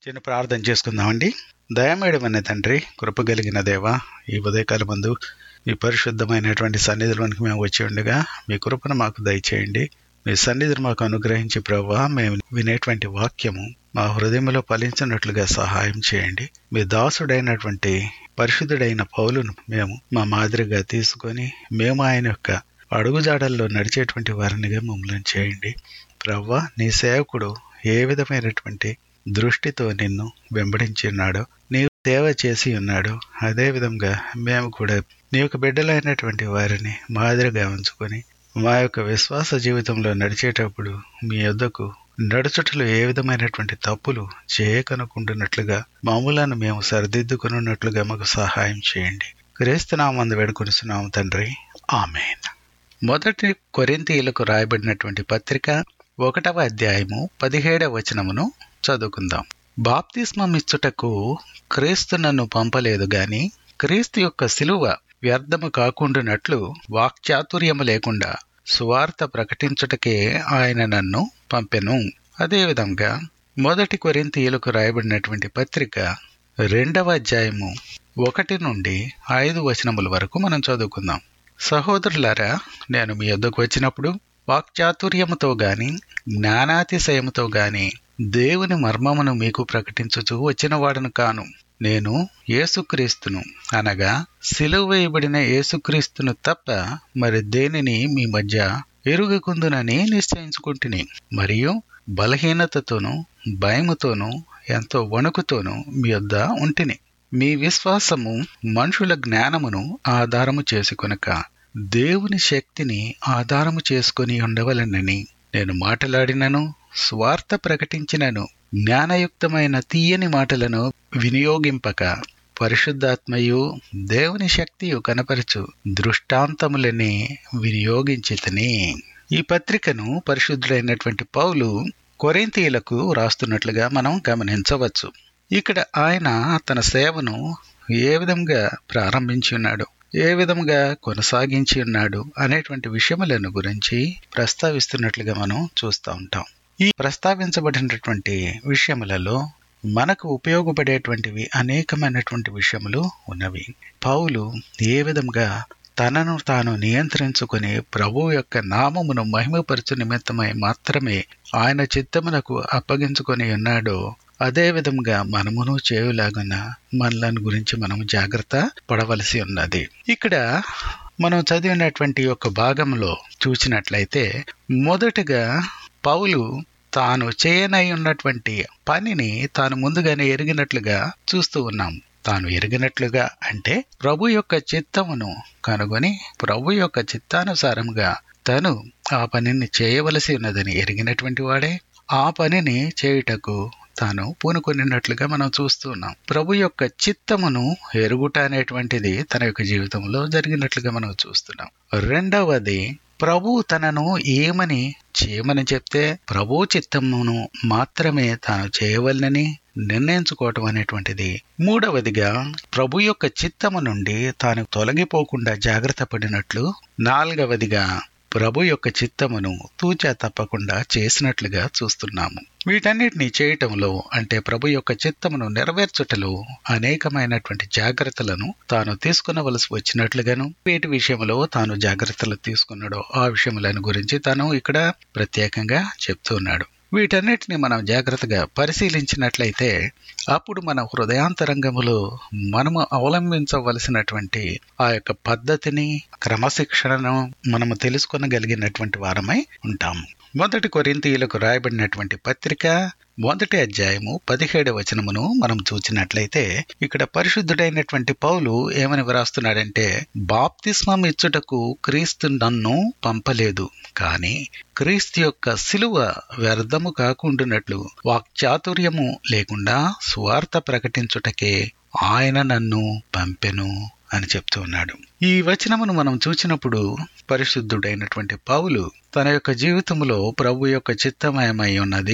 చిన్న ప్రార్థన చేసుకుందామండి దయమేయడమనే తండ్రి కృప కలిగిన దేవ ఈ ఉదయకాల ముందు మీ పరిశుద్ధమైనటువంటి సన్నిధిలోనికి మేము వచ్చి ఉండగా మీ కృపను మాకు దయచేయండి మీ సన్నిధిని మాకు అనుగ్రహించి ప్రభావ మేము వినేటువంటి వాక్యము మా హృదయంలో ఫలించినట్లుగా సహాయం చేయండి మీ దాసుడైనటువంటి పరిశుద్ధుడైన పౌలును మేము మా మాదిరిగా తీసుకొని మేము ఆయన యొక్క అడుగుజాడల్లో నడిచేటువంటి వారినిగా మమ్మల్ని చేయండి ప్రవ్వ నీ సేవకుడు ఏ విధమైనటువంటి దృష్టితో నిన్ను వెంబడించి ఉన్నాడో నీవు సేవ చేసి ఉన్నాడు అదే విధంగా మేము కూడా నీ యొక్క బిడ్డలైనటువంటి వారిని మాదిరిగా ఉంచుకొని మా యొక్క విశ్వాస జీవితంలో నడిచేటప్పుడు మీ యొద్దకు నడుచుటలో ఏ విధమైనటువంటి తప్పులు చేయకనుకుంటున్నట్లుగా మామూలను మేము సరిదిద్దుకున్నట్లుగా మాకు సహాయం చేయండి క్రీస్తునామందు వేడుకొనిస్తున్నాము తండ్రి ఆమెన్ మొదటి కొరింతీయులకు రాయబడినటువంటి పత్రిక ఒకటవ అధ్యాయము పదిహేడవ వచనమును చదువుకుందాం బాప్తిస్మం ఇచ్చుటకు క్రీస్తు నన్ను పంపలేదు గాని క్రీస్తు యొక్క శిలువ వ్యర్థము కాకుండానట్లు వాక్చాతుర్యము లేకుండా సువార్త ప్రకటించుటకే ఆయన నన్ను పంపెను అదేవిధంగా మొదటి కొరింతీయులకు రాయబడినటువంటి పత్రిక రెండవ అధ్యాయము ఒకటి నుండి ఐదు వచనముల వరకు మనం చదువుకుందాం సహోదరులారా నేను మీ యొద్దకు వచ్చినప్పుడు వాక్చాతుర్యముతో గాని జ్ఞానాతిశయముతో గాని దేవుని మర్మమును మీకు ప్రకటించుచూ వచ్చినవాడను కాను నేను యేసుక్రీస్తును అనగా సిలువ వేయబడిన యేసుక్రీస్తును తప్ప మరి దేనిని మీ మధ్య ఎరుగకుందునని నిశ్చయించుకుంటుని మరియు బలహీనతతోనూ భయముతోనూ ఎంతో వణుకుతోనూ మీ యొద్ద ఉంటిని మీ విశ్వాసము మనుషుల జ్ఞానమును ఆధారము చేసుకొనక దేవుని శక్తిని ఆధారము చేసుకుని ఉండవలనని నేను మాట్లాడినను స్వార్థ ప్రకటించినను జ్ఞానయుక్తమైన తీయని మాటలను వినియోగింపక పరిశుద్ధాత్మయు దేవుని శక్తియు కనపరచు దృష్టాంతములని వినియోగించితని ఈ పత్రికను పరిశుద్ధుడైనటువంటి పౌలు కొరింతీయులకు రాస్తున్నట్లుగా మనం గమనించవచ్చు ఇక్కడ ఆయన తన సేవను ఏ విధంగా ప్రారంభించి ఉన్నాడు ఏ విధంగా కొనసాగించి ఉన్నాడు అనేటువంటి విషయములను గురించి ప్రస్తావిస్తున్నట్లుగా మనం చూస్తూ ఉంటాం ఈ ప్రస్తావించబడినటువంటి విషయములలో మనకు ఉపయోగపడేటువంటివి అనేకమైనటువంటి విషయములు ఉన్నవి పౌలు ఏ విధంగా తనను తాను నియంత్రించుకుని ప్రభు యొక్క నామమును మహిమపరచు నిమిత్తమై మాత్రమే ఆయన చిత్తమునకు అప్పగించుకొని ఉన్నాడో అదే విధంగా మనమును చేయులాగున మనలను గురించి మనం జాగ్రత్త పడవలసి ఉన్నది ఇక్కడ మనం చదివినటువంటి యొక్క భాగంలో చూసినట్లయితే మొదటగా పౌలు తాను చేయనై ఉన్నటువంటి పనిని తాను ముందుగానే ఎరిగినట్లుగా చూస్తూ ఉన్నాం తాను ఎరిగినట్లుగా అంటే ప్రభు యొక్క చిత్తమును కనుగొని ప్రభు యొక్క చిత్తానుసారంగా తను ఆ పనిని చేయవలసి ఉన్నదని ఎరిగినటువంటి వాడే ఆ పనిని చేయుటకు తాను పూనుకొనినట్లుగా మనం చూస్తున్నాం ప్రభు యొక్క చిత్తమును ఎరుగుట అనేటువంటిది తన యొక్క జీవితంలో జరిగినట్లుగా మనం చూస్తున్నాం రెండవది ప్రభు తనను ఏమని చేయమని చెప్తే ప్రభు చిత్తమును మాత్రమే తాను చేయవలనని నిర్ణయించుకోవటం అనేటువంటిది మూడవదిగా ప్రభు యొక్క చిత్తము నుండి తాను తొలగిపోకుండా జాగ్రత్త పడినట్లు నాలుగవదిగా ప్రభు యొక్క చిత్తమును తూచా తప్పకుండా చేసినట్లుగా చూస్తున్నాము వీటన్నిటిని చేయటంలో అంటే ప్రభు యొక్క చిత్తమును నెరవేర్చుటలో అనేకమైనటువంటి జాగ్రత్తలను తాను తీసుకునవలసి వచ్చినట్లుగాను వీటి విషయంలో తాను జాగ్రత్తలు తీసుకున్నాడో ఆ విషయములను గురించి తాను ఇక్కడ ప్రత్యేకంగా చెప్తున్నాడు వీటన్నిటిని మనం జాగ్రత్తగా పరిశీలించినట్లయితే అప్పుడు మన హృదయాంతరంగములో మనము అవలంబించవలసినటువంటి ఆ యొక్క పద్ధతిని క్రమశిక్షణను మనము తెలుసుకొనగలిగినటువంటి వారమై ఉంటాము మొదటి కొరింతీయులకు రాయబడినటువంటి పత్రిక మొదటి అధ్యాయము పదిహేడు వచనమును మనం చూసినట్లయితే ఇక్కడ పరిశుద్ధుడైనటువంటి పౌలు ఏమని వ్రాస్తున్నాడంటే బాప్తిస్మం ఇచ్చుటకు క్రీస్తు నన్ను పంపలేదు కానీ క్రీస్తు యొక్క సిలువ వ్యర్థము కాకుండానట్లు వాక్చాతుర్యము లేకుండా స్వార్థ ప్రకటించుటకే ఆయన నన్ను పంపెను అని చెప్తూ ఉన్నాడు ఈ వచనమును మనం చూసినప్పుడు పరిశుద్ధుడైనటువంటి పౌలు తన యొక్క జీవితంలో ప్రభు యొక్క చిత్తమయమై ఉన్నది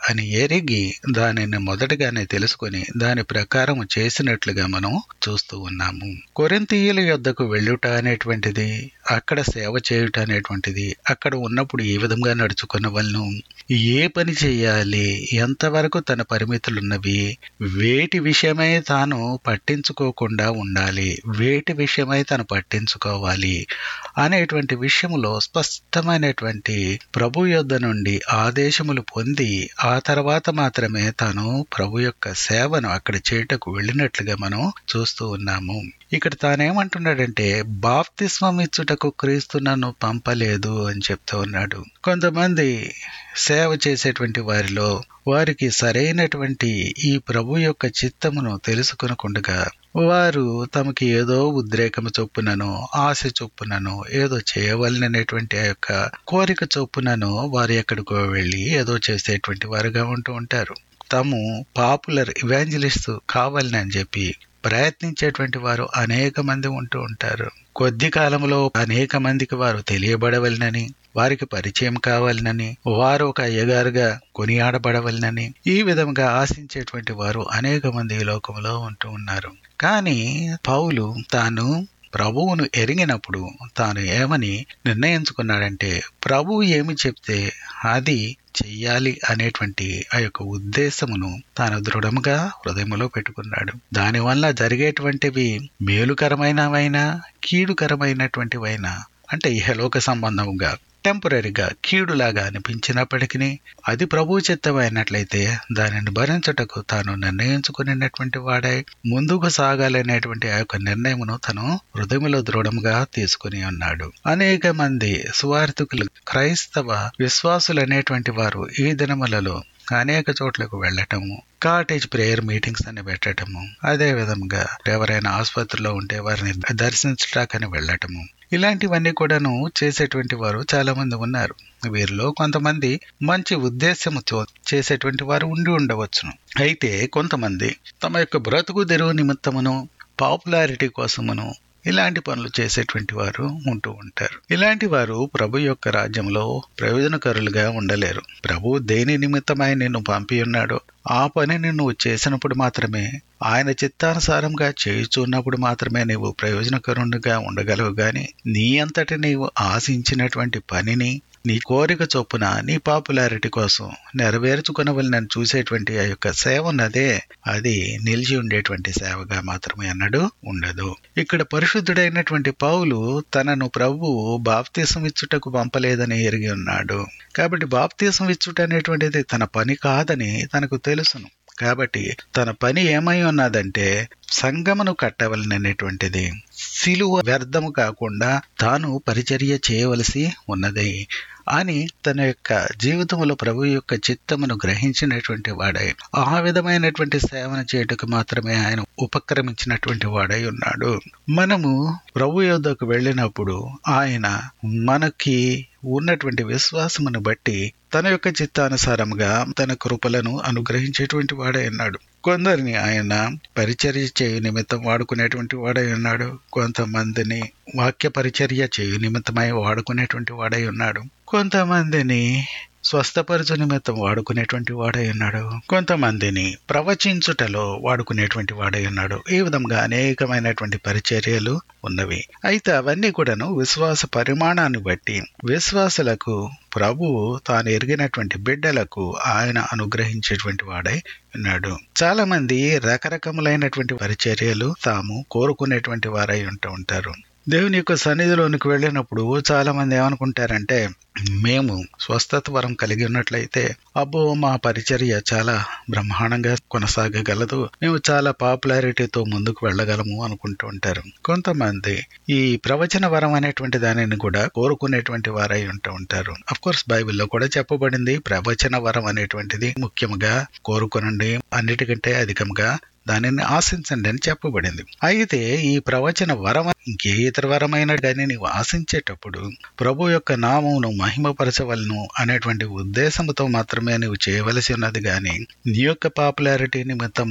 అని ఎరిగి దానిని మొదటగానే తెలుసుకొని దాని ప్రకారం చేసినట్లుగా మనం చూస్తూ ఉన్నాము కొరింతీయుల యొద్దకు వెళ్ళుట అనేటువంటిది అక్కడ సేవ చేయుట అనేటువంటిది అక్కడ ఉన్నప్పుడు ఏ విధంగా నడుచుకున్న వాళ్ళను ఏ పని చేయాలి ఎంతవరకు తన పరిమితులున్నవి వేటి విషయమై తాను పట్టించుకోకుండా ఉండాలి వేటి విషయమై తను పట్టించుకోవాలి అనేటువంటి విషయంలో స్పష్టమైనటువంటి ప్రభు యొద్ద నుండి ఆదేశములు పొంది ఆ తర్వాత మాత్రమే తాను ప్రభు యొక్క సేవను అక్కడ చేయుటకు వెళ్ళినట్లుగా మనం చూస్తూ ఉన్నాము ఇక్కడ తానేమంటున్నాడంటే బాప్తిస్మం ఇచ్చుటకు క్రీస్తు నన్ను పంపలేదు అని చెప్తూ ఉన్నాడు కొంతమంది సేవ చేసేటువంటి వారిలో వారికి సరైనటువంటి ఈ ప్రభు యొక్క చిత్తమును తెలుసుకొనకుండగా వారు తమకి ఏదో ఉద్రేకము చొప్పునను ఆశ చొప్పునను ఏదో చేయవలననేటువంటి ఆ యొక్క కోరిక చొప్పునను వారు ఎక్కడికో వెళ్ళి ఏదో చేసేటువంటి వారుగా ఉంటూ ఉంటారు తాము పాపులర్ ఇవాంజలిస్ట్ కావాలని అని చెప్పి ప్రయత్నించేటువంటి వారు అనేక మంది ఉంటూ ఉంటారు కొద్ది కాలంలో అనేక మందికి వారు తెలియబడవలనని వారికి పరిచయం కావాలనని వారు ఒక అయ్యగారుగా కొనియాడబడవలనని ఈ విధంగా ఆశించేటువంటి వారు అనేక మంది ఈ లోకంలో ఉంటూ ఉన్నారు కానీ పౌలు తాను ప్రభువును ఎరిగినప్పుడు తాను ఏమని నిర్ణయించుకున్నాడంటే ప్రభువు ఏమి చెప్తే అది చెయ్యాలి అనేటువంటి ఆ యొక్క ఉద్దేశమును తాను దృఢముగా హృదయంలో పెట్టుకున్నాడు దానివల్ల జరిగేటువంటివి మేలుకరమైనవైనా కీడుకరమైనటువంటివైనా అంటే ఇహలోక సంబంధముగా టెంపరీగా కీడులాగా అనిపించినప్పటికీ అది ప్రభు చిత్తమైనట్లయితే దానిని భరించుటకు తాను నిర్ణయించుకునేటువంటి వాడై ముందుకు సాగాలనేటువంటి ఆ యొక్క నిర్ణయమును తను హృదయంలో దృఢముగా తీసుకుని ఉన్నాడు అనేక మంది సువార్థికులు క్రైస్తవ విశ్వాసులు అనేటువంటి వారు ఈ దినములలో అనేక చోట్లకు వెళ్ళటము కాటేజ్ ప్రేయర్ మీటింగ్స్ అని పెట్టటము అదే విధంగా ఎవరైనా ఆసుపత్రిలో ఉంటే వారిని దర్శించటాకని వెళ్ళటము ఇలాంటివన్నీ కూడాను చేసేటువంటి వారు చాలా మంది ఉన్నారు వీరిలో కొంతమంది మంచి ఉద్దేశముతో చేసేటువంటి వారు ఉండి ఉండవచ్చును అయితే కొంతమంది తమ యొక్క బ్రతుకు తెరువు నిమిత్తమును పాపులారిటీ కోసమును ఇలాంటి పనులు చేసేటువంటి వారు ఉంటూ ఉంటారు ఇలాంటి వారు ప్రభు యొక్క రాజ్యంలో ప్రయోజనకరులుగా ఉండలేరు ప్రభు దేని నిమిత్తమై నిన్ను పంపి ఉన్నాడో ఆ పనిని నువ్వు చేసినప్పుడు మాత్రమే ఆయన చిత్తానుసారంగా చేయుచున్నప్పుడు మాత్రమే నీవు ప్రయోజనకరునిగా ఉండగలవు గాని నీ అంతటి నీవు ఆశించినటువంటి పనిని నీ కోరిక చొప్పున నీ పాపులారిటీ కోసం నెరవేర్చుకునవలనని చూసేటువంటి ఆ యొక్క సేవ ఉన్నదే అది నిలిచి ఉండేటువంటి సేవగా మాత్రమే అన్నాడు ఉండదు ఇక్కడ పరిశుద్ధుడైనటువంటి పౌలు తనను ప్రభు బాప్తీసం ఇచ్చుటకు పంపలేదని ఎరిగి ఉన్నాడు కాబట్టి బాప్తీసం ఇచ్చుట అనేటువంటిది తన పని కాదని తనకు తెలుసును కాబట్టి తన పని ఏమై ఉన్నదంటే సంగమును కట్టవలననేటువంటిది సిలువ వ్యర్థము కాకుండా తాను పరిచర్య చేయవలసి ఉన్నది అని తన యొక్క జీవితంలో ప్రభు యొక్క చిత్తమును గ్రహించినటువంటి వాడై ఆ విధమైనటువంటి సేవన చేయుటకు మాత్రమే ఆయన ఉపక్రమించినటువంటి వాడై ఉన్నాడు మనము ప్రభు యొద్దకు వెళ్ళినప్పుడు ఆయన మనకి ఉన్నటువంటి విశ్వాసమును బట్టి తన యొక్క చిత్తానుసారముగా తన కృపలను అనుగ్రహించేటువంటి వాడై ఉన్నాడు కొందరిని ఆయన పరిచర్య చేయు నిమిత్తం వాడుకునేటువంటి వాడై ఉన్నాడు కొంతమందిని వాక్య పరిచర్య చేయు నిమిత్తమై వాడుకునేటువంటి వాడై ఉన్నాడు కొంతమందిని స్వస్థపరచు నిమిత్తం వాడుకునేటువంటి వాడై ఉన్నాడు కొంతమందిని ప్రవచించుటలో వాడుకునేటువంటి వాడై ఉన్నాడు ఈ విధంగా అనేకమైనటువంటి పరిచర్యలు ఉన్నవి అయితే అవన్నీ కూడాను విశ్వాస పరిమాణాన్ని బట్టి విశ్వాసులకు ప్రభువు తాను ఎరిగినటువంటి బిడ్డలకు ఆయన అనుగ్రహించేటువంటి వాడై ఉన్నాడు చాలా మంది రకరకములైనటువంటి పరిచర్యలు తాము కోరుకునేటువంటి వారై ఉంటూ ఉంటారు దేవుని యొక్క సన్నిధిలోనికి వెళ్ళినప్పుడు చాలా మంది ఏమనుకుంటారంటే మేము స్వస్థత వరం కలిగి ఉన్నట్లయితే అబ్బో మా పరిచర్య చాలా బ్రహ్మాండంగా కొనసాగగలదు మేము చాలా పాపులారిటీతో ముందుకు వెళ్ళగలము అనుకుంటూ ఉంటారు కొంతమంది ఈ ప్రవచన వరం అనేటువంటి దానిని కూడా కోరుకునేటువంటి వారై ఉంటూ ఉంటారు అఫ్ కోర్స్ బైబిల్లో కూడా చెప్పబడింది ప్రవచన వరం అనేటువంటిది ముఖ్యంగా కోరుకునండి అన్నిటికంటే అధికంగా దానిని ఆశించండి అని చెప్పబడింది అయితే ఈ ప్రవచన వరం ఇంకే ఇతర వరమైన కానీ నీవు ఆశించేటప్పుడు ప్రభు యొక్క నామమును మహిమపరచవలను అనేటువంటి ఉద్దేశంతో మాత్రమే నువ్వు చేయవలసి ఉన్నది గాని నీ యొక్క పాపులారిటీ నిమిత్తమో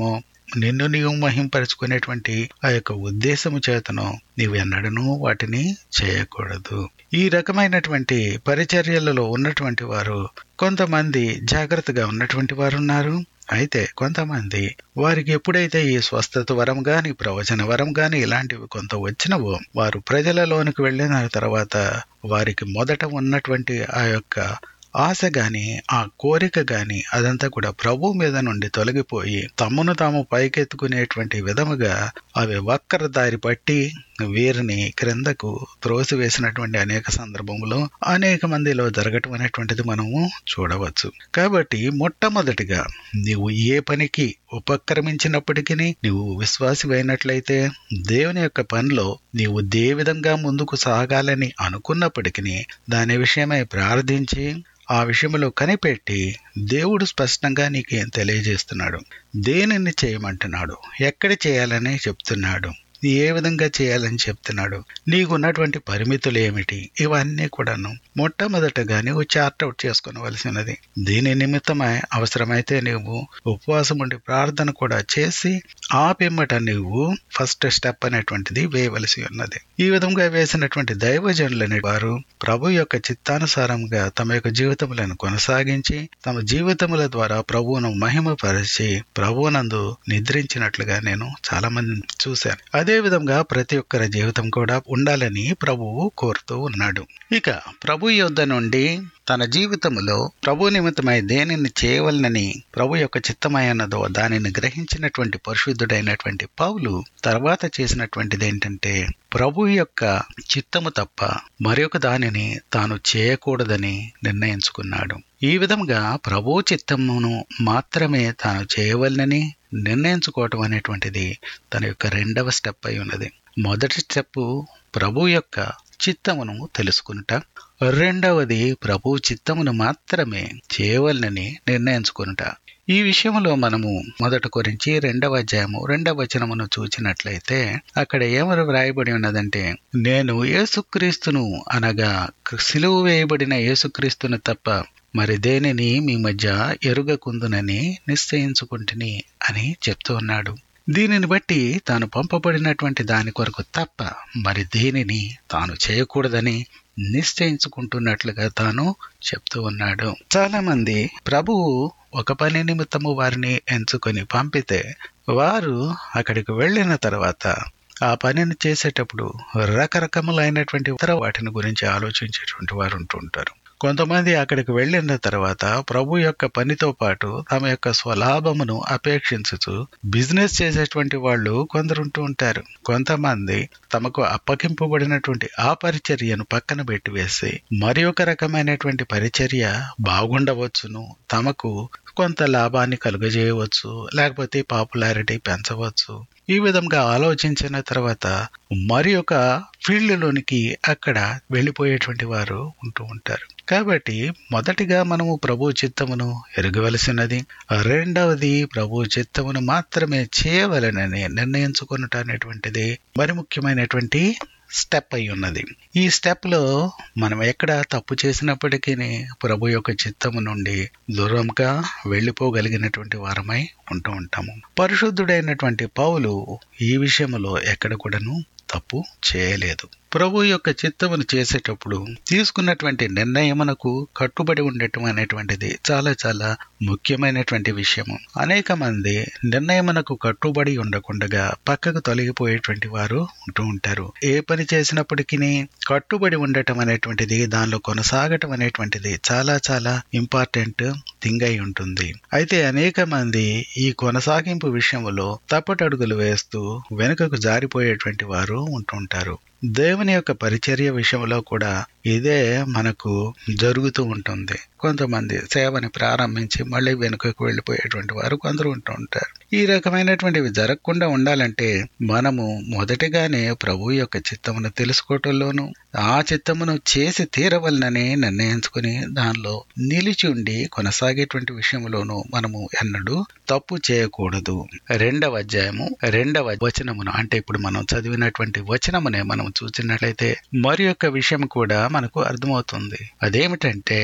నిన్ను నీవు మహింపరచుకునేటువంటి ఆ యొక్క ఉద్దేశము చేతను నీవు ఎన్నడను వాటిని చేయకూడదు ఈ రకమైనటువంటి పరిచర్యలలో ఉన్నటువంటి వారు కొంతమంది జాగ్రత్తగా ఉన్నటువంటి వారు ఉన్నారు అయితే కొంతమంది వారికి ఎప్పుడైతే ఈ స్వస్థత వరం గాని ప్రవచన వరం గాని ఇలాంటివి కొంత వచ్చినవో వారు ప్రజలలోనికి వెళ్ళిన తర్వాత వారికి మొదట ఉన్నటువంటి ఆ యొక్క ఆశ గాని ఆ కోరిక గాని అదంతా కూడా ప్రభు మీద నుండి తొలగిపోయి తమను తాము పైకెత్తుకునేటువంటి విధముగా అవి వక్ర దారి పట్టి వీరిని క్రిందకు త్రోసివేసినటువంటి అనేక సందర్భంలో అనేక మందిలో జరగటం అనేటువంటిది మనము చూడవచ్చు కాబట్టి మొట్టమొదటిగా నీవు ఏ పనికి ఉపక్రమించినప్పటికీ నీవు విశ్వాసివైనట్లయితే దేవుని యొక్క పనిలో నీవు ఏ విధంగా ముందుకు సాగాలని అనుకున్నప్పటికీ దాని విషయమై ప్రార్థించి ఆ విషయంలో కనిపెట్టి దేవుడు స్పష్టంగా నీకేం తెలియజేస్తున్నాడు దేనిని చేయమంటున్నాడు ఎక్కడ చేయాలని చెప్తున్నాడు ఏ విధంగా చేయాలని చెప్తున్నాడు నీకున్నటువంటి పరిమితులు ఏమిటి ఇవన్నీ కూడాను మొట్టమొదటగా నీవు చార్ట్ అవుట్ చేసుకునవలసినది దీని నిమిత్తమై అవసరమైతే నీవు ఉపవాసం ఉండి ప్రార్థన కూడా చేసి ఆ పిమ్మట నీవు ఫస్ట్ స్టెప్ అనేటువంటిది వేయవలసి ఉన్నది ఈ విధంగా వేసినటువంటి దైవజనులని వారు ప్రభు యొక్క చిత్తానుసారంగా తమ యొక్క జీవితములను కొనసాగించి తమ జీవితముల ద్వారా ప్రభువును మహిమపరిచి ప్రభువునందు నిద్రించినట్లుగా నేను చాలా మందిని చూశాను అదే విధంగా ప్రతి ఒక్కరి జీవితం కూడా ఉండాలని ప్రభువు కోరుతూ ఉన్నాడు ఇక ప్రభు యొద్ద నుండి తన జీవితములో ప్రభు నిమిత్తమై దేనిని చేయవలనని ప్రభు యొక్క చిత్తమైనదో దానిని గ్రహించినటువంటి పరిశుద్ధుడైనటువంటి పౌలు తర్వాత చేసినటువంటిది ఏంటంటే ప్రభు యొక్క చిత్తము తప్ప మరొక దానిని తాను చేయకూడదని నిర్ణయించుకున్నాడు ఈ విధంగా ప్రభు చిత్తమును మాత్రమే తాను చేయవలనని నిర్ణయించుకోవటం అనేటువంటిది తన యొక్క రెండవ స్టెప్ అయి ఉన్నది మొదటి స్టెప్ ప్రభు యొక్క చిత్తమును తెలుసుకునుట రెండవది ప్రభు చిత్తమును మాత్రమే చేయవలనని నిర్ణయించుకునుట ఈ విషయంలో మనము మొదట గురించి రెండవ అధ్యాయము రెండవ వచనమును చూచినట్లయితే అక్కడ ఏమని వ్రాయబడి ఉన్నదంటే నేను యేసుక్రీస్తును అనగా సిలువ వేయబడిన యేసుక్రీస్తును తప్ప మరి దేనిని మీ మధ్య ఎరుగకుందునని నిశ్చయించుకుంటుని అని చెప్తూ ఉన్నాడు దీనిని బట్టి తాను పంపబడినటువంటి దాని కొరకు తప్ప మరి దేనిని తాను చేయకూడదని నిశ్చయించుకుంటున్నట్లుగా తాను చెప్తూ ఉన్నాడు చాలా మంది ప్రభువు ఒక పని నిమిత్తము వారిని ఎంచుకొని పంపితే వారు అక్కడికి వెళ్ళిన తర్వాత ఆ పనిని చేసేటప్పుడు రకరకములైనటువంటి ఇతర వాటిని గురించి ఆలోచించేటువంటి వారు ఉంటుంటారు కొంతమంది అక్కడికి వెళ్ళిన తర్వాత ప్రభు యొక్క పనితో పాటు తమ యొక్క స్వలాభమును అపేక్షించుతూ బిజినెస్ చేసేటువంటి వాళ్ళు కొందరు ఉంటూ ఉంటారు కొంతమంది తమకు అప్పగింపబడినటువంటి ఆ పరిచర్యను పక్కన పెట్టివేసి మరి ఒక రకమైనటువంటి పరిచర్య బాగుండవచ్చును తమకు కొంత లాభాన్ని కలుగజేయవచ్చు లేకపోతే పాపులారిటీ పెంచవచ్చు ఈ విధంగా ఆలోచించిన తర్వాత మరి ఒక ఫీల్డ్లోనికి అక్కడ వెళ్ళిపోయేటువంటి వారు ఉంటూ ఉంటారు కాబట్టి మొదటిగా మనము ప్రభు చిత్తమును ఎరగవలసినది రెండవది ప్రభు చిత్తమును మాత్రమే చేయవలనని నిర్ణయించుకున్నట అనేటువంటిది మరి ముఖ్యమైనటువంటి స్టెప్ అయి ఉన్నది ఈ స్టెప్ లో మనం ఎక్కడ తప్పు చేసినప్పటికీ ప్రభు యొక్క చిత్తము నుండి దూరంగా వెళ్ళిపోగలిగినటువంటి వారమై ఉంటూ ఉంటాము పరిశుద్ధుడైనటువంటి పౌలు ఈ విషయంలో ఎక్కడ కూడాను తప్పు చేయలేదు ప్రభు యొక్క చిత్తమును చేసేటప్పుడు తీసుకున్నటువంటి నిర్ణయమునకు కట్టుబడి ఉండటం అనేటువంటిది చాలా చాలా ముఖ్యమైనటువంటి విషయము అనేక మంది నిర్ణయమునకు కట్టుబడి ఉండకుండగా పక్కకు తొలగిపోయేటువంటి వారు ఉంటూ ఉంటారు ఏ పని చేసినప్పటికీ కట్టుబడి ఉండటం అనేటువంటిది దానిలో కొనసాగటం అనేటువంటిది చాలా చాలా ఇంపార్టెంట్ థింగ్ అయి ఉంటుంది అయితే అనేక మంది ఈ కొనసాగింపు విషయంలో తప్పటడుగులు వేస్తూ వెనుకకు జారిపోయేటువంటి వారు ఉంటుంటారు దేవుని యొక్క పరిచర్య విషయంలో కూడా ఇదే మనకు జరుగుతూ ఉంటుంది కొంతమంది సేవని ప్రారంభించి మళ్ళీ వెనుకకు వెళ్ళిపోయేటువంటి వారు కొందరు ఉంటూ ఉంటారు ఈ రకమైనటువంటివి జరగకుండా ఉండాలంటే మనము మొదటిగానే ప్రభు యొక్క చిత్తమును తెలుసుకోవటంలోను ఆ చిత్తమును చేసి తీరవలనని నిర్ణయించుకుని దానిలో నిలిచి ఉండి కొనసాగేటువంటి విషయంలోనూ మనము ఎన్నడూ తప్పు చేయకూడదు రెండవ అధ్యాయము రెండవ వచనమును అంటే ఇప్పుడు మనం చదివినటువంటి వచనమునే మనం చూసినట్లయితే మరి యొక్క విషయం కూడా మనకు అర్థమవుతుంది అదేమిటంటే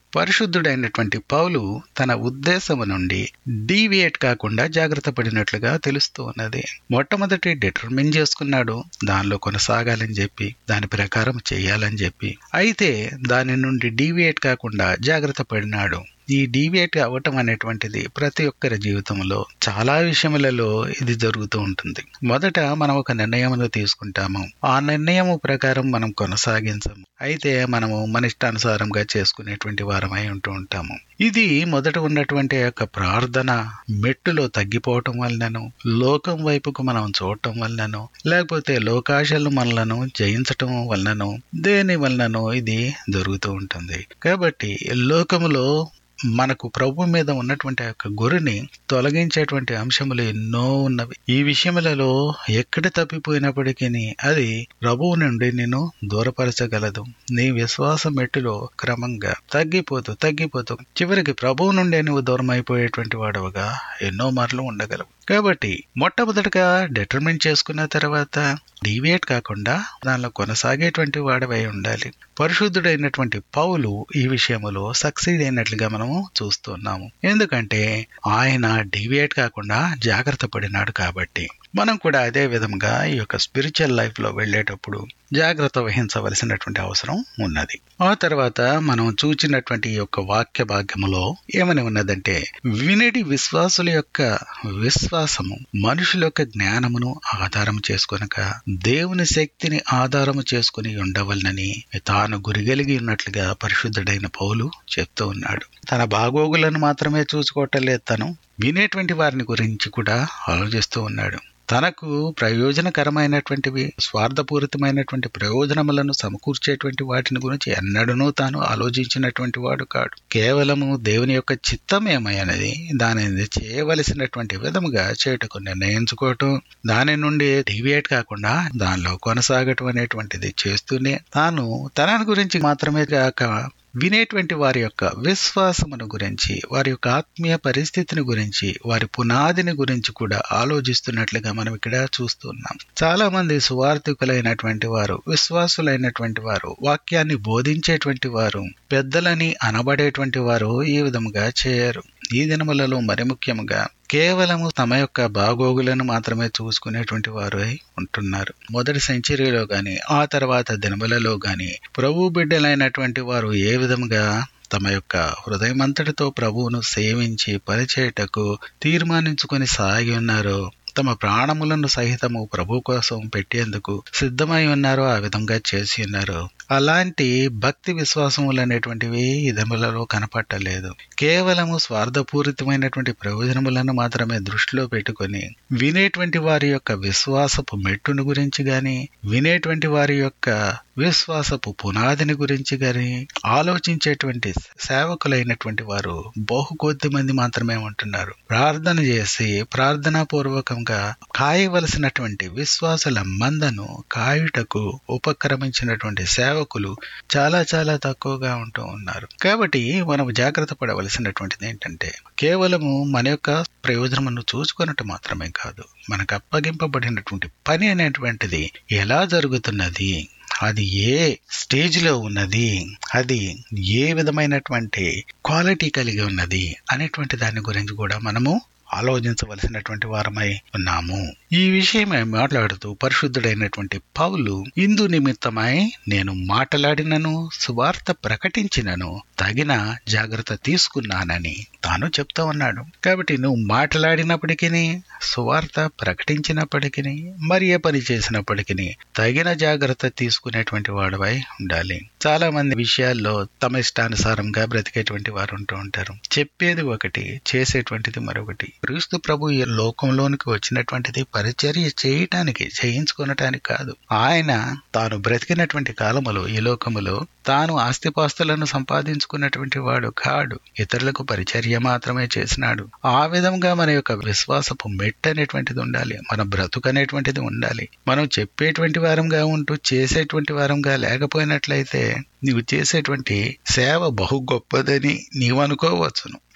పరిశుద్ధుడైనటువంటి పౌలు తన ఉద్దేశము నుండి డీవియేట్ కాకుండా జాగ్రత్త పడినట్లుగా తెలుస్తూ ఉన్నది మొట్టమొదటి డిటర్మిన్ చేసుకున్నాడు దానిలో కొనసాగాలని చెప్పి దాని ప్రకారం చేయాలని చెప్పి అయితే దాని నుండి డీవియేట్ కాకుండా జాగ్రత్త పడినాడు ఈ డీవియేట్ అవ్వటం అనేటువంటిది ప్రతి ఒక్కరి జీవితంలో చాలా విషయములలో ఇది జరుగుతూ ఉంటుంది మొదట మనం ఒక నిర్ణయమును తీసుకుంటాము ఆ నిర్ణయము ప్రకారం మనం కొనసాగించము అయితే మనము మన ఇష్టానుసారంగా చేసుకునేటువంటి వారమై ఉంటూ ఉంటాము ఇది మొదట ఉన్నటువంటి యొక్క ప్రార్థన మెట్టులో తగ్గిపోవటం వలనను లోకం వైపుకు మనం చూడటం వలనను లేకపోతే లోకాశలు మనలను జయించటం వలనను దేని వలనను ఇది జరుగుతూ ఉంటుంది కాబట్టి లోకములో మనకు ప్రభు మీద ఉన్నటువంటి యొక్క గురిని తొలగించేటువంటి అంశములు ఎన్నో ఉన్నవి ఈ విషయములలో ఎక్కడ తప్పిపోయినప్పటికీ అది ప్రభువు నుండి నేను దూరపరచగలదు నీ విశ్వాస మెట్టులో క్రమంగా తగ్గిపోతూ తగ్గిపోతూ చివరికి ప్రభువు నుండే నువ్వు దూరం అయిపోయేటువంటి వాడవుగా ఎన్నో మార్లు ఉండగలవు కాబట్టి మొట్టమొదటిగా డిటర్మిన్ చేసుకున్న తర్వాత డీవియేట్ కాకుండా దానిలో కొనసాగేటువంటి వాడవై ఉండాలి పరిశుద్ధుడైనటువంటి పౌలు ఈ విషయములో సక్సీడ్ అయినట్లుగా మనము చూస్తున్నాము ఎందుకంటే ఆయన డీవియేట్ కాకుండా జాగ్రత్త పడినాడు కాబట్టి మనం కూడా అదే విధంగా ఈ యొక్క స్పిరిచువల్ లైఫ్ లో వెళ్ళేటప్పుడు జాగ్రత్త వహించవలసినటువంటి అవసరం ఉన్నది ఆ తర్వాత మనం చూచినటువంటి ఈ యొక్క వాక్య భాగ్యములో ఏమని ఉన్నదంటే వినడి విశ్వాసుల యొక్క విశ్వాసము మనుషుల యొక్క జ్ఞానమును ఆధారం చేసుకొనక దేవుని శక్తిని ఆధారము చేసుకుని ఉండవలనని తాను గురిగలిగి ఉన్నట్లుగా పరిశుద్ధుడైన పౌలు చెప్తూ ఉన్నాడు తన బాగోగులను మాత్రమే చూసుకోవటలేదు తను వినేటువంటి వారిని గురించి కూడా ఆలోచిస్తూ ఉన్నాడు తనకు ప్రయోజనకరమైనటువంటివి స్వార్థపూరితమైనటువంటి ప్రయోజనములను సమకూర్చేటువంటి వాటిని గురించి ఎన్నడూనూ తాను ఆలోచించినటువంటి వాడు కాడు కేవలము దేవుని యొక్క చిత్తం ఏమైనది దానిని చేయవలసినటువంటి విధముగా చేయుటకు నిర్ణయించుకోవటం దాని నుండి డివియేట్ కాకుండా దానిలో కొనసాగటం అనేటువంటిది చేస్తూనే తాను తనని గురించి మాత్రమే కాక వినేటువంటి వారి యొక్క విశ్వాసమును గురించి వారి యొక్క ఆత్మీయ పరిస్థితిని గురించి వారి పునాదిని గురించి కూడా ఆలోచిస్తున్నట్లుగా మనం ఇక్కడ చూస్తున్నాం చాలా మంది సువార్థికులైనటువంటి వారు విశ్వాసులైనటువంటి వారు వాక్యాన్ని బోధించేటువంటి వారు పెద్దలని అనబడేటువంటి వారు ఈ విధముగా చేయరు ఈ దినములలో మరి ముఖ్యముగా కేవలము తమ యొక్క బాగోగులను మాత్రమే చూసుకునేటువంటి వారు ఉంటున్నారు మొదటి సెంచరీలో గాని ఆ తర్వాత దినములలో గాని ప్రభు బిడ్డలైనటువంటి వారు ఏ విధముగా తమ యొక్క హృదయమంతటితో ప్రభువును సేవించి పరిచేయటకు తీర్మానించుకొని సాగి ఉన్నారో తమ ప్రాణములను సహితము ప్రభు కోసం పెట్టేందుకు సిద్ధమై ఉన్నారో ఆ విధంగా చేసి ఉన్నారు అలాంటి భక్తి విశ్వాసములు అనేటువంటివి ఇదములలో కనపట్టలేదు కేవలము స్వార్థపూరితమైనటువంటి ప్రయోజనములను మాత్రమే దృష్టిలో పెట్టుకొని వినేటువంటి వారి యొక్క విశ్వాసపు మెట్టును గురించి గాని వినేటువంటి వారి యొక్క విశ్వాసపు పునాదిని గురించి గాని ఆలోచించేటువంటి సేవకులైనటువంటి వారు బహు కొద్ది మంది మాత్రమే ఉంటున్నారు ప్రార్థన చేసి ప్రార్థనా పూర్వకంగా కాయవలసినటువంటి విశ్వాసుల మందను కాయుటకు ఉపక్రమించినటువంటి సేవకులు చాలా చాలా తక్కువగా ఉంటూ ఉన్నారు కాబట్టి మనం జాగ్రత్త పడవలసినటువంటిది ఏంటంటే కేవలము మన యొక్క ప్రయోజనమును చూసుకున్నట్టు మాత్రమే కాదు మనకు అప్పగింపబడినటువంటి పని అనేటువంటిది ఎలా జరుగుతున్నది అది ఏ స్టేజ్ లో ఉన్నది అది ఏ విధమైనటువంటి క్వాలిటీ కలిగి ఉన్నది అనేటువంటి దాని గురించి కూడా మనము ఆలోచించవలసినటువంటి వారమై ఉన్నాము ఈ విషయమై మాట్లాడుతూ పరిశుద్ధుడైనటువంటి పౌలు ఇందు నిమిత్తమై నేను మాట్లాడినను సువార్త ప్రకటించినను తగిన జాగ్రత్త తీసుకున్నానని తాను చెప్తా ఉన్నాడు కాబట్టి నువ్వు మాట్లాడినప్పటికీ సువార్త ప్రకటించినప్పటికీ మరి ఏ పని చేసినప్పటికీ తగిన జాగ్రత్త తీసుకునేటువంటి వాడవై ఉండాలి చాలా మంది విషయాల్లో తమ ఇష్టానుసారంగా బ్రతికేటువంటి వారు ఉంటూ ఉంటారు చెప్పేది ఒకటి చేసేటువంటిది మరొకటి క్రీస్తు ప్రభు ఈ లోకంలోనికి వచ్చినటువంటిది పరిచర్య చేయటానికి చేయించుకొనటానికి కాదు ఆయన తాను బ్రతికినటువంటి కాలములో ఈ లోకములో తాను ఆస్తిపాస్తులను సంపాదించుకున్నటువంటి వాడు కాడు ఇతరులకు పరిచర్య మాత్రమే చేసినాడు ఆ విధంగా మన యొక్క విశ్వాసపు మెట్ అనేటువంటిది ఉండాలి మన బ్రతుకు అనేటువంటిది ఉండాలి మనం చెప్పేటువంటి వారంగా ఉంటూ చేసేటువంటి వారంగా లేకపోయినట్లయితే నీవు చేసేటువంటి సేవ బహు గొప్పదని నీవు అనుకోవచ్చును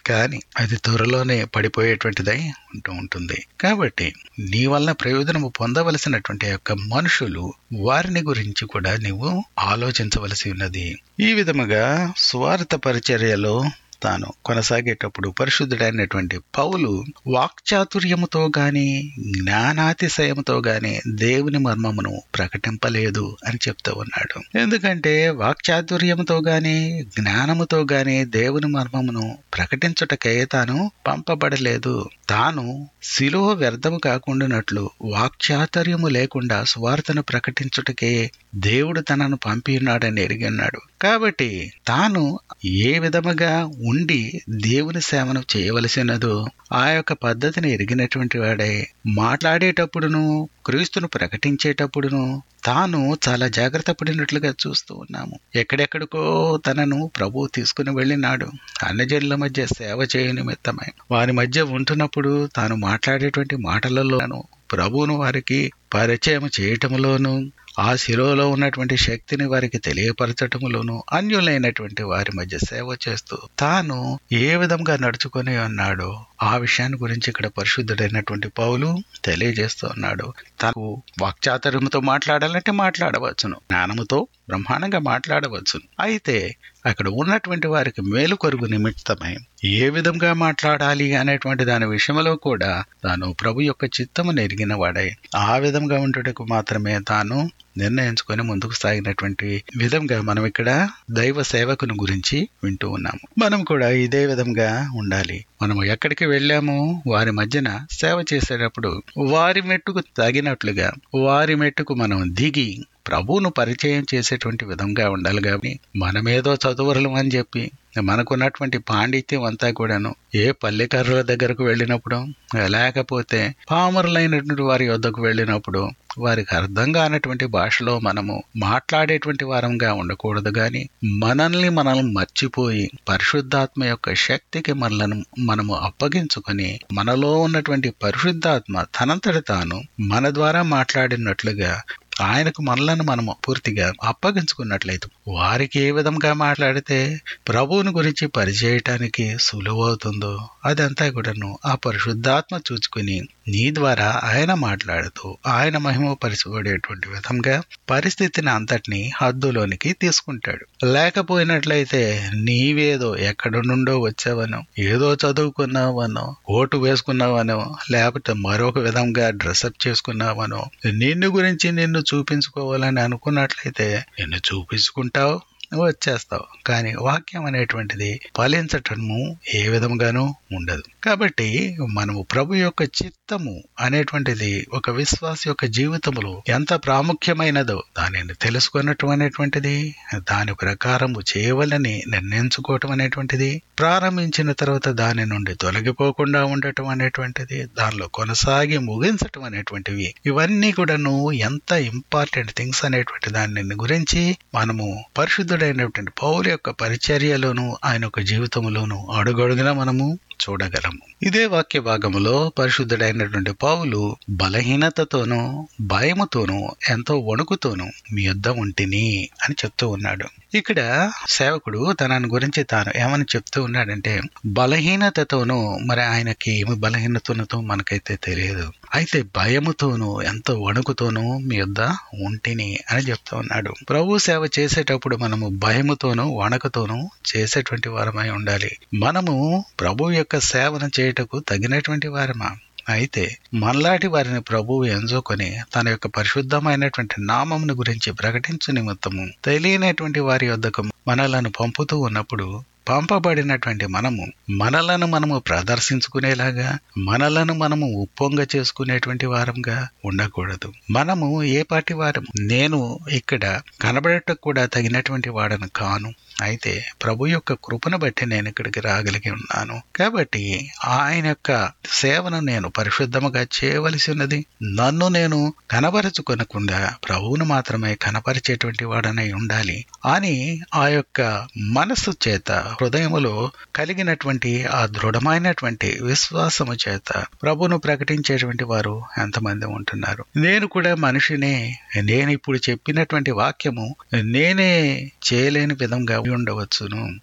కానీ అది త్వరలోనే పడిపోయేటువంటిదై ఉంటూ ఉంటుంది కాబట్టి నీ వలన ప్రయోజనము పొందవలసినటువంటి యొక్క మనుషులు వారిని గురించి కూడా నీవు ఆలోచించవలసి ఉన్నది ఈ విధముగా స్వార్థ పరిచర్యలో తాను కొనసాగేటప్పుడు పరిశుద్ధుడైనటువంటి పౌలు వాక్చాతుర్యముతో గాని జ్ఞానాతిశయముతో గాని దేవుని మర్మమును ప్రకటింపలేదు అని చెప్తూ ఉన్నాడు ఎందుకంటే వాక్చాతుర్యముతో గాని జ్ఞానముతో గాని దేవుని మర్మమును ప్రకటించుటకే తాను పంపబడలేదు తాను శిలువ వ్యర్థము కాకుండానట్లు వాక్చాతుర్యము లేకుండా స్వార్థను ప్రకటించుటకే దేవుడు తనను పంపి ఉన్నాడని ఎరిగి ఉన్నాడు కాబట్టి తాను ఏ విధముగా ఉండి దేవుని సేవను చేయవలసినదో ఆ యొక్క పద్ధతిని ఎరిగినటువంటి వాడై మాట్లాడేటప్పుడును క్రీస్తును ప్రకటించేటప్పుడును తాను చాలా జాగ్రత్త పడినట్లుగా చూస్తూ ఉన్నాము ఎక్కడెక్కడికో తనను ప్రభు తీసుకుని వెళ్ళినాడు అన్నజనుల మధ్య సేవ చేయ నిమిత్తమై వారి మధ్య ఉంటున్నప్పుడు తాను మాట్లాడేటువంటి మాటలలోను ప్రభువును వారికి పరిచయం చేయటములోను ఆ శిరోలో ఉన్నటువంటి శక్తిని వారికి తెలియపరచటములోను అన్యులైనటువంటి వారి మధ్య సేవ చేస్తూ తాను ఏ విధంగా నడుచుకొని ఉన్నాడో ఆ విషయాన్ని గురించి ఇక్కడ పరిశుద్ధుడైనటువంటి పౌలు తెలియజేస్తూ ఉన్నాడు తనకు వాక్చాతుర్యంతో మాట్లాడాలంటే మాట్లాడవచ్చును జ్ఞానముతో బ్రహ్మాండంగా మాట్లాడవచ్చును అయితే అక్కడ ఉన్నటువంటి వారికి మేలు కొరుగు నిమిత్తమై ఏ విధంగా మాట్లాడాలి అనేటువంటి దాని విషయంలో కూడా తాను ప్రభు యొక్క చిత్తము నెరిగిన వాడై ఆ విధంగా ఉండుటకు మాత్రమే తాను నిర్ణయించుకొని ముందుకు సాగినటువంటి విధంగా మనం ఇక్కడ దైవ సేవకుని గురించి వింటూ ఉన్నాము మనం కూడా ఇదే విధంగా ఉండాలి మనం ఎక్కడికి వెళ్ళామో వారి మధ్యన సేవ చేసేటప్పుడు వారి మెట్టుకు తగినట్లుగా వారి మెట్టుకు మనం దిగి ప్రభువును పరిచయం చేసేటువంటి విధంగా ఉండాలి కానీ మనమేదో చదువురలం అని చెప్పి మనకున్నటువంటి పాండిత్యం అంతా కూడాను ఏ పల్లెకర్రుల దగ్గరకు వెళ్ళినప్పుడు లేకపోతే పామరులైనటువంటి వారి వద్దకు వెళ్ళినప్పుడు వారికి అర్థం కానటువంటి భాషలో మనము మాట్లాడేటువంటి వారంగా ఉండకూడదు గాని మనల్ని మనల్ని మర్చిపోయి పరిశుద్ధాత్మ యొక్క శక్తికి మనలను మనము అప్పగించుకొని మనలో ఉన్నటువంటి పరిశుద్ధాత్మ తనంతట తాను మన ద్వారా మాట్లాడినట్లుగా ఆయనకు మనలను మనము పూర్తిగా అప్పగించుకున్నట్లయితే వారికి ఏ విధంగా మాట్లాడితే ప్రభువుని గురించి పరిచయటానికి సులువవుతుందో అదంతా కూడాను ఆ పరిశుద్ధాత్మ చూచుకుని నీ ద్వారా ఆయన మాట్లాడుతూ ఆయన మహిమ పరిచబడేటువంటి విధంగా పరిస్థితిని అంతటిని హద్దులోనికి తీసుకుంటాడు లేకపోయినట్లయితే నీవేదో ఎక్కడ నుండో వచ్చావనో ఏదో చదువుకున్నావనో కోటు వేసుకున్నావనో లేకపోతే మరొక విధంగా డ్రెస్అప్ చేసుకున్నావనో నిన్ను గురించి నిన్ను చూపించుకోవాలని అనుకున్నట్లయితే నిన్ను చూపించుకుంటావు వచ్చేస్తావు కానీ వాక్యం అనేటువంటిది ఫలించటము ఏ విధంగానూ ఉండదు కాబట్టి మనము ప్రభు యొక్క చిత్తము అనేటువంటిది ఒక విశ్వాస యొక్క జీవితంలో ఎంత ప్రాముఖ్యమైనదో దానిని తెలుసుకున్నటం అనేటువంటిది దాని ప్రకారము చేయవలని నిర్ణయించుకోవటం అనేటువంటిది ప్రారంభించిన తర్వాత దాని నుండి తొలగిపోకుండా ఉండటం అనేటువంటిది దానిలో కొనసాగి ముగించటం అనేటువంటివి ఇవన్నీ కూడాను ఎంత ఇంపార్టెంట్ థింగ్స్ అనేటువంటి దాని గురించి మనము పరిశుద్ధుడైనటువంటి పౌరు యొక్క పరిచర్యలోను ఆయన యొక్క జీవితంలోను అడుగడుగున మనము చూడగలము ఇదే వాక్య భాగములో పరిశుద్ధుడైనటువంటి పౌలు బలహీనతతోనూ భయముతోనూ ఎంతో వణుకుతోనూ మీ యొద్ద ఉంటిని అని చెప్తూ ఉన్నాడు ఇక్కడ సేవకుడు తనని గురించి తాను ఏమని చెప్తూ ఉన్నాడంటే బలహీనతతోనూ మరి ఆయనకి ఏమి బలహీనతతో మనకైతే తెలియదు అయితే భయముతోనూ ఎంతో వణుకుతోనూ మీ యొద్ద ఉంటిని అని చెప్తూ ఉన్నాడు ప్రభు సేవ చేసేటప్పుడు మనము భయముతోనూ వణకుతోనూ చేసేటువంటి వారమై ఉండాలి మనము ప్రభు యొక్క సేవను చేయుటకు తగినటువంటి వారమా అయితే మనలాంటి వారిని ప్రభువు ఎంచుకొని తన యొక్క పరిశుద్ధమైనటువంటి నామమును గురించి ప్రకటించు నిమిత్తము తెలియనటువంటి వారి వద్దకు మనలను పంపుతూ ఉన్నప్పుడు పంపబడినటువంటి మనము మనలను మనము ప్రదర్శించుకునేలాగా మనలను మనము ఉప్పొంగ చేసుకునేటువంటి వారంగా ఉండకూడదు మనము ఏ పాటి వారం నేను ఇక్కడ కనబడటకు కూడా తగినటువంటి వాడను కాను అయితే ప్రభు యొక్క కృపను బట్టి నేను ఇక్కడికి రాగలిగి ఉన్నాను కాబట్టి ఆయన యొక్క సేవను నేను పరిశుద్ధముగా చేయవలసి ఉన్నది నన్ను నేను కనపరచుకొనకుండా ప్రభువును మాత్రమే కనపరిచేటువంటి వాడనై ఉండాలి అని ఆ యొక్క మనస్సు చేత హృదయములో కలిగినటువంటి ఆ దృఢమైనటువంటి విశ్వాసము చేత ప్రభును ప్రకటించేటువంటి వారు ఎంతమంది ఉంటున్నారు నేను కూడా మనిషినే నేను ఇప్పుడు చెప్పినటువంటి వాక్యము నేనే చేయలేని విధంగా ఉండవచ్చును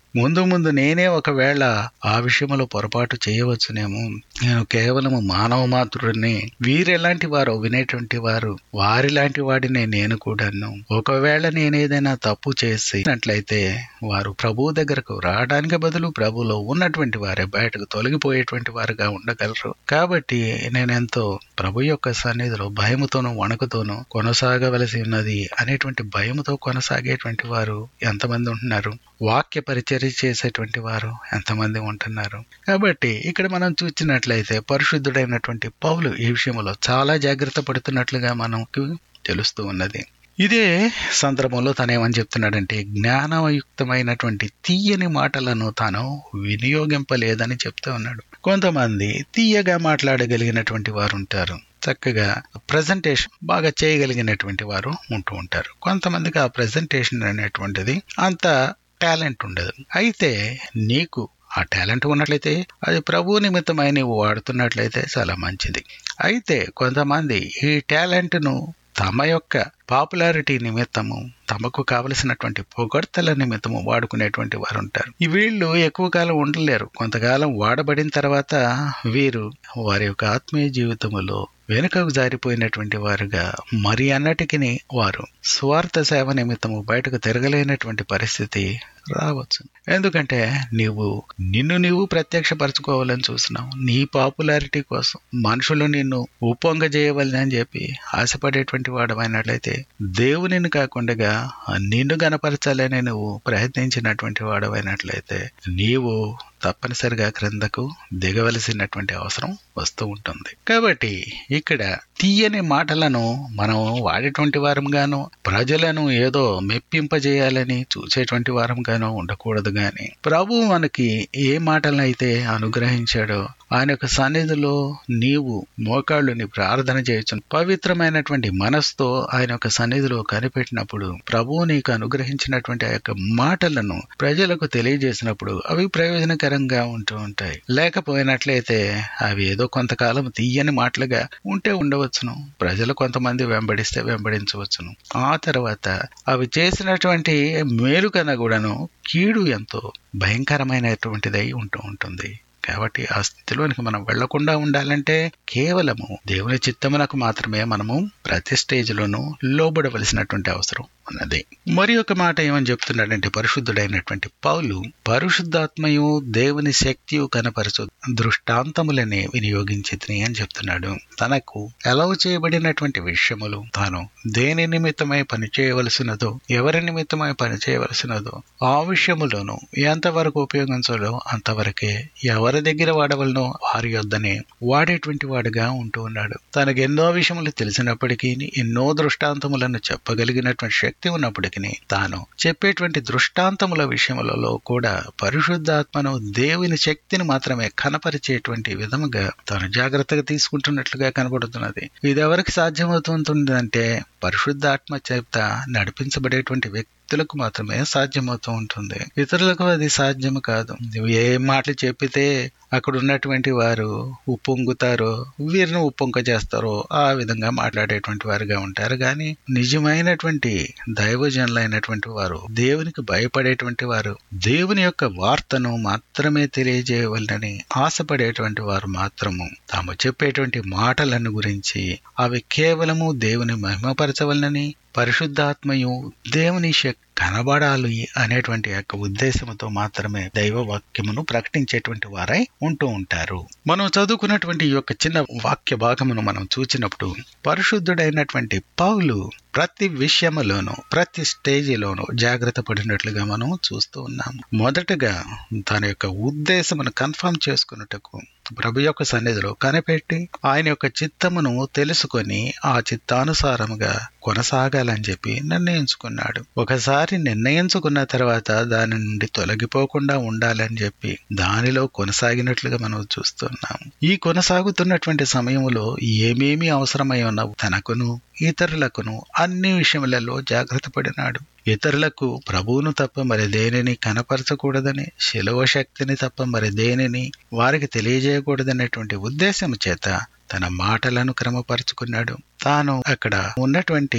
ముందు ముందు నేనే ఒకవేళ ఆ విషయంలో పొరపాటు చేయవచ్చునేమో నేను కేవలం మానవ మాతృడిని వీరెలాంటి వారు వినేటువంటి వారు వారిలాంటి వాడినే నేను కూడాను ఒకవేళ నేనేదైనా తప్పు చేసినట్లయితే వారు ప్రభు దగ్గరకు రావడానికి బదులు ప్రభులో ఉన్నటువంటి వారే బయటకు తొలగిపోయేటువంటి వారుగా ఉండగలరు కాబట్టి నేనెంతో ప్రభు యొక్క సన్నిధిలో భయముతోనూ వణుకుతోనూ కొనసాగవలసి ఉన్నది అనేటువంటి భయముతో కొనసాగేటువంటి వారు ఎంతమంది ఉంటున్నారు వాక్య పరిచర్య చేసేటువంటి వారు ఎంతమంది ఉంటున్నారు కాబట్టి ఇక్కడ మనం చూసినట్లయితే పరిశుద్ధుడైనటువంటి పౌలు ఈ విషయంలో చాలా జాగ్రత్త పడుతున్నట్లుగా మనకు తెలుస్తూ ఉన్నది ఇదే సందర్భంలో తనేమని చెప్తున్నాడంటే జ్ఞానయుక్తమైనటువంటి తీయని మాటలను తాను వినియోగింపలేదని చెప్తూ ఉన్నాడు కొంతమంది తీయగా మాట్లాడగలిగినటువంటి వారు ఉంటారు చక్కగా ప్రజెంటేషన్ బాగా చేయగలిగినటువంటి వారు ఉంటూ ఉంటారు కొంతమందికి ఆ ప్రజెంటేషన్ అనేటువంటిది అంత టాలెంట్ ఉండదు అయితే నీకు ఆ టాలెంట్ ఉన్నట్లయితే అది ప్రభు నిమిత్తమై నీవు వాడుతున్నట్లయితే చాలా మంచిది అయితే కొంతమంది ఈ టాలెంట్ను తమ యొక్క పాపులారిటీ నిమిత్తము తమకు కావలసినటువంటి పొగడ్తల నిమిత్తము వాడుకునేటువంటి వారు ఉంటారు ఈ వీళ్ళు ఎక్కువ కాలం ఉండలేరు కొంతకాలం వాడబడిన తర్వాత వీరు వారి యొక్క ఆత్మీయ జీవితములో వెనుకకు జారిపోయినటువంటి వారుగా మరి అన్నటికి వారు స్వార్థ సేవ నిమిత్తము బయటకు తిరగలేనటువంటి పరిస్థితి రావచ్చు ఎందుకంటే నీవు నిన్ను నీవు ప్రత్యక్షపరచుకోవాలని చూస్తున్నావు నీ పాపులారిటీ కోసం మనుషులు నిన్ను ఉప్పొంగ చేయవలని చెప్పి ఆశపడేటువంటి వాడమైనట్లయితే దేవునిని కాకుండా నిన్ను గనపరచాలని నువ్వు ప్రయత్నించినటువంటి వాడమైనట్లయితే నీవు తప్పనిసరిగా క్రిందకు దిగవలసినటువంటి అవసరం వస్తూ ఉంటుంది కాబట్టి ఇక్కడ తీయని మాటలను మనం వాడేటువంటి వారంగాను ప్రజలను ఏదో మెప్పింపజేయాలని చూసేటువంటి వారంగాను ఉండకూడదు గాని ప్రభు మనకి ఏ మాటలనైతే అనుగ్రహించాడో ఆయన యొక్క సన్నిధిలో నీవు మోకాళ్ళుని ప్రార్థన చేయొచ్చు పవిత్రమైనటువంటి మనస్తో ఆయన యొక్క సన్నిధిలో కనిపెట్టినప్పుడు ప్రభువు నీకు అనుగ్రహించినటువంటి ఆ యొక్క మాటలను ప్రజలకు తెలియజేసినప్పుడు అవి ప్రయోజనకరంగా ఉంటూ ఉంటాయి లేకపోయినట్లయితే అవి ఏదో కొంతకాలం తీయని మాటలుగా ఉంటే ఉండవచ్చును ప్రజలు కొంతమంది వెంబడిస్తే వెంబడించవచ్చును ఆ తర్వాత అవి చేసినటువంటి మేలు కన్నా కూడాను కీడు ఎంతో భయంకరమైనటువంటిదై ఉంటూ ఉంటుంది కాబట్టి ఆ స్థితిలోనికి మనం వెళ్లకుండా ఉండాలంటే కేవలము దేవుని చిత్తమునకు మాత్రమే మనము ప్రతి స్టేజ్లోనూ లోబడవలసినటువంటి అవసరం ఉన్నది మరి ఒక మాట ఏమని చెప్తున్నాడంటే పరిశుద్ధుడైనటువంటి పౌలు పరిశుద్ధాత్మయు దేవుని శక్తియు కనపరచు దృష్టాంతములనే వినియోగించి అని చెప్తున్నాడు తనకు ఎలవ చేయబడినటువంటి విషయములు తాను దేని నిమిత్తమై పని చేయవలసినదో ఎవరి నిమిత్తమై పని చేయవలసినదో ఆ విషయములోను ఎంతవరకు ఉపయోగించాలో అంతవరకే ఎవరి దగ్గర వాడవలనో వారి యొద్దనే వాడేటువంటి వాడుగా ఉంటూ ఉన్నాడు తనకు ఎన్నో విషయములు తెలిసినప్పటికీ ఎన్నో దృష్టాంతములను చెప్పగలిగినటువంటి శక్తి ఉన్నప్పటికీ తాను చెప్పేటువంటి దృష్టాంతముల విషయములలో కూడా పరిశుద్ధాత్మను దేవుని శక్తిని మాత్రమే కనపరిచేటువంటి విధముగా తాను జాగ్రత్తగా తీసుకుంటున్నట్లుగా కనబడుతున్నది ఇది ఎవరికి సాధ్యమవుతుందంటే పరిశుద్ధాత్మ చేత నడిపించబడేటువంటి వ్యక్తి వ్యక్తులకు మాత్రమే సాధ్యమవుతూ ఉంటుంది ఇతరులకు అది సాధ్యము కాదు నువ్వు ఏ మాటలు చెప్పితే అక్కడ ఉన్నటువంటి వారు ఉప్పొంగుతారో వీరిని ఉప్పొంక చేస్తారో ఆ విధంగా మాట్లాడేటువంటి వారుగా ఉంటారు కానీ నిజమైనటువంటి దైవజనులైనటువంటి వారు దేవునికి భయపడేటువంటి వారు దేవుని యొక్క వార్తను మాత్రమే తెలియజేయవలనని ఆశపడేటువంటి వారు మాత్రము తాము చెప్పేటువంటి మాటలను గురించి అవి కేవలము దేవుని మహిమపరచవలనని పరిశుద్ధాత్మయు దేవుని శక్తి కనబడాలి అనేటువంటి యొక్క ఉద్దేశంతో మాత్రమే దైవ వాక్యమును ప్రకటించేటువంటి వారై ఉంటూ ఉంటారు మనం చదువుకున్నటువంటి ఈ యొక్క చిన్న వాక్య భాగమును మనం చూచినప్పుడు పరిశుద్ధుడైనటువంటి పౌలు ప్రతి విషయములోనూ ప్రతి స్టేజిలోనూ జాగ్రత్త పడినట్లుగా మనం చూస్తూ ఉన్నాము మొదటగా తన యొక్క ఉద్దేశమును కన్ఫర్మ్ చేసుకున్నట్టుకు ప్రభు యొక్క సన్నిధిలో కనిపెట్టి ఆయన యొక్క చిత్తమును తెలుసుకొని ఆ చిత్తానుసారముగా కొనసాగాలని చెప్పి నిర్ణయించుకున్నాడు ఒకసారి నిర్ణయించుకున్న తర్వాత దాని నుండి తొలగిపోకుండా ఉండాలని చెప్పి దానిలో కొనసాగినట్లుగా మనం చూస్తున్నాము ఈ కొనసాగుతున్నటువంటి సమయంలో ఏమేమి అవసరమై ఉన్నవు తనకును ఇతరులకును అన్ని విషయములలో జాగ్రత్త పడినాడు ఇతరులకు ప్రభువును తప్ప మరి దేనిని కనపరచకూడదని శిలవ శక్తిని తప్ప మరి దేనిని వారికి తెలియజేయకూడదనేటువంటి ఉద్దేశం చేత తన మాటలను క్రమపరుచుకున్నాడు తాను అక్కడ ఉన్నటువంటి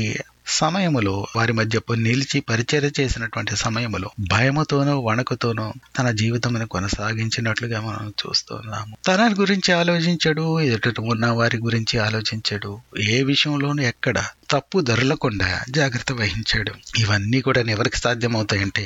సమయములో వారి మధ్య నిలిచి పరిచర్య చేసినటువంటి సమయములో భయముతోనూ వణకుతోనూ తన జీవితమును కొనసాగించినట్లుగా మనం చూస్తున్నాము తన గురించి ఆలోచించడు ఎదుట ఉన్న వారి గురించి ఆలోచించడు ఏ విషయంలోనూ ఎక్కడ తప్పు ధరలకుండా జాగ్రత్త వహించాడు ఇవన్నీ కూడా ఎవరికి సాధ్యమవుతాయంటే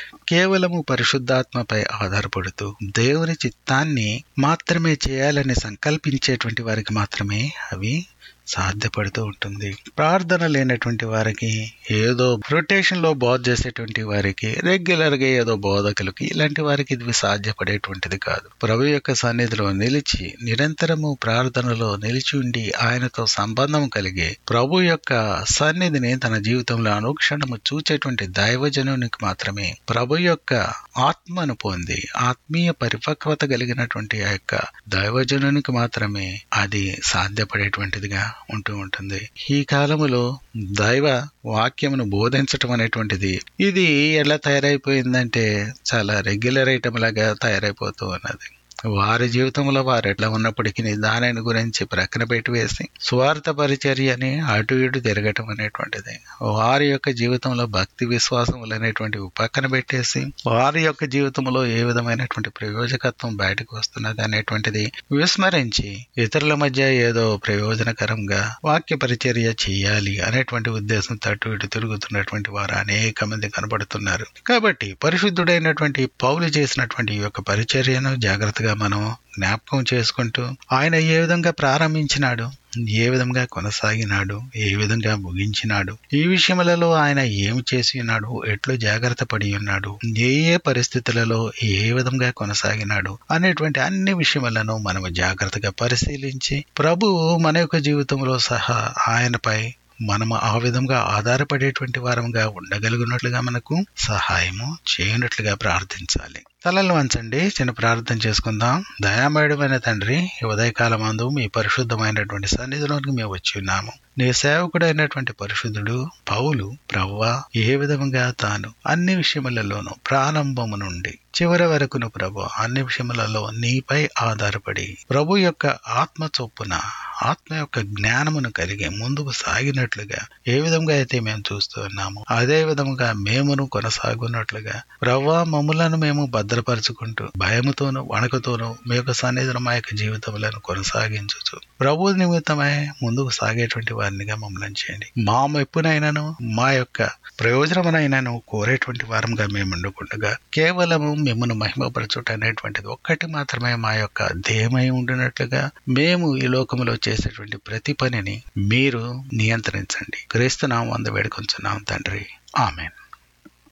కేవలము పరిశుద్ధాత్మపై ఆధారపడుతూ దేవుని చిత్తాన్ని మాత్రమే చేయాలని సంకల్పించేటువంటి వారికి మాత్రమే అవి సాధ్యపడుతూ ఉంటుంది ప్రార్థన లేనటువంటి వారికి ఏదో రొటేషన్ లో బోధ చేసేటువంటి వారికి రెగ్యులర్ గా ఏదో బోధకులకి ఇలాంటి వారికి ఇది సాధ్యపడేటువంటిది కాదు ప్రభు యొక్క సన్నిధిలో నిలిచి నిరంతరము ప్రార్థనలో నిలిచి ఉండి ఆయనతో సంబంధం కలిగి ప్రభు యొక్క సన్నిధిని తన జీవితంలో అనుక్షణము చూచేటువంటి దైవజనునికి మాత్రమే ప్రభు యొక్క ఆత్మను పొంది ఆత్మీయ పరిపక్వత కలిగినటువంటి ఆ యొక్క దైవజనునికి మాత్రమే అది సాధ్యపడేటువంటిదిగా ఉంటూ ఉంటుంది ఈ కాలములో దైవ వాక్యమును బోధించటం అనేటువంటిది ఇది ఎలా తయారైపోయిందంటే చాలా రెగ్యులర్ ఐటమ్ లాగా తయారైపోతూ ఉన్నది వారి జీవితంలో వారు ఎట్లా ఉన్నప్పటికీ దానిని గురించి ప్రక్కన పెట్టివేసి స్వార్థ పరిచర్యని అటు ఇటు తిరగటం అనేటువంటిది వారి యొక్క జీవితంలో భక్తి విశ్వాసములు అనేటువంటివి పక్కన పెట్టేసి వారి యొక్క జీవితంలో ఏ విధమైనటువంటి ప్రయోజకత్వం బయటకు వస్తున్నది అనేటువంటిది విస్మరించి ఇతరుల మధ్య ఏదో ప్రయోజనకరంగా వాక్య పరిచర్య చేయాలి అనేటువంటి ఉద్దేశంతో అటు ఇటు తిరుగుతున్నటువంటి వారు అనేక మంది కనబడుతున్నారు కాబట్టి పరిశుద్ధుడైనటువంటి పౌలు చేసినటువంటి ఈ యొక్క పరిచర్యను జాగ్రత్తగా మనం జ్ఞాపకం చేసుకుంటూ ఆయన ఏ విధంగా ప్రారంభించినాడు ఏ విధంగా కొనసాగినాడు ఏ విధంగా ముగించినాడు ఈ విషయములలో ఆయన ఏమి చేసి ఉన్నాడు ఎట్లు జాగ్రత్త పడి ఉన్నాడు ఏ ఏ పరిస్థితులలో ఏ విధంగా కొనసాగినాడు అనేటువంటి అన్ని విషయములను మనము జాగ్రత్తగా పరిశీలించి ప్రభువు మన యొక్క జీవితంలో సహా ఆయనపై మనము ఆ విధంగా ఆధారపడేటువంటి వారంగా ఉండగలిగినట్లుగా మనకు సహాయము చేయనట్లుగా ప్రార్థించాలి తలలు వంచండి చిన్న ప్రార్థన చేసుకుందాం దయామయుడమైన తండ్రి ఈ ఉదయకాలం అందు మీ పరిశుద్ధమైనటువంటి సన్నిధిలోనికి మేము వచ్చి ఉన్నాము నీ సేవకుడైనటువంటి పరిశుద్ధుడు పౌలు ప్రవ్వా ఏ విధంగా తాను అన్ని విషయములలోనూ ప్రారంభము నుండి చివరి వరకును ప్రభు అన్ని విషయములలో నీపై ఆధారపడి ప్రభు యొక్క ఆత్మ చొప్పున ఆత్మ యొక్క జ్ఞానమును కలిగి ముందుకు సాగినట్లుగా ఏ విధంగా అయితే మేము చూస్తూ ఉన్నాము అదే విధముగా మేమును కొనసాగున్నట్లుగా ప్రవ్వా మమ్ములను మేము భద్రపరుచుకుంటూ భయముతోనూ వణకుతోనూ మీ యొక్క సన్నిధిలో మా యొక్క జీవితములను కొనసాగించు ప్రభు నిమిత్తమై ముందుకు సాగేటువంటి వారినిగా మమ్మల్ని చేయండి మా మెప్పునైనాను మా యొక్క ప్రయోజనమునైనాను కోరేటువంటి వారంగా మేము ఉండుకుండగా కేవలము మిమ్మల్ని మహిమపరచుట అనేటువంటిది ఒక్కటి మాత్రమే మా యొక్క ధ్యేయమై ఉండినట్లుగా మేము ఈ లోకంలో చేసేటువంటి ప్రతి పనిని మీరు నియంత్రించండి క్రీస్తునామం అందు వేడుకొంచున్నాం తండ్రి ఆమెన్